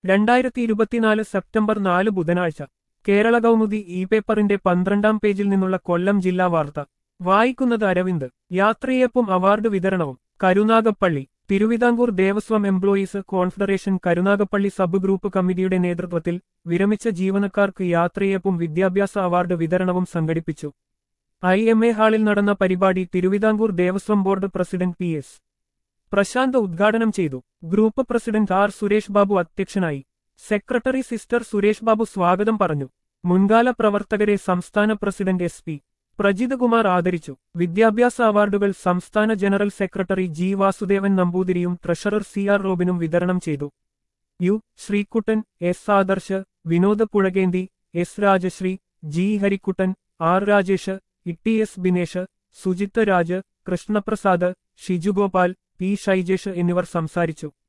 രണ്ടായിരത്തി ഇരുപത്തിനാല് സെപ്റ്റംബർ നാല് ബുധനാഴ്ച കേരള കൗമുദി ഇ പേപ്പറിന്റെ പന്ത്രണ്ടാം പേജിൽ നിന്നുള്ള കൊല്ലം ജില്ലാ വാർത്ത വായിക്കുന്നത് അരവിന്ദ് യാത്രയപ്പും അവാർഡ് വിതരണവും Karunagappally Thiruvithamkoor Devaswom employees confederation Karunagappally sub group കമ്മിറ്റിയുടെ നേതൃത്വത്തിൽ വിരമിച്ച ജീവനക്കാർക്ക് യാത്രയപ്പും വിദ്യാഭ്യാസ അവാർഡ് വിതരണവും സംഘടിപ്പിച്ചു ഐ എം എ ഹാളിൽ നടന്ന പരിപാടി Thiruvithamkoor Devaswom board president P S Prasanth ഉദ്ഘാടനം ചെയ്തു group president R Suresh Babu അധ്യക്ഷനായി സെക്രട്ടറി സിസ്റ്റർ സുരേഷ് ബാബു സ്വാഗതം പറഞ്ഞു മുൻകാല പ്രവർത്തകരെ സംസ്ഥാന president S P Prajith Kumar ആദരിച്ചു വിദ്യാഭ്യാസ അവാർഡുകൾ സംസ്ഥാന ജനറൽ സെക്രട്ടറി ജി വാസുദേവൻ നമ്പൂതിരിയും ട്രഷറർ സി ആർ റോബിനും വിതരണം ചെയ്തു യു ശ്രീകുട്ടൻ എസ് ആദർശ് വിനോദ പുഴകേന്തി S Rajasree G Harikuttan R Rajesh Itty S Binesh Sujith Raj Krishnaprasad Shijugopal P Shaijesh എന്നിവർ സംസാരിച്ചു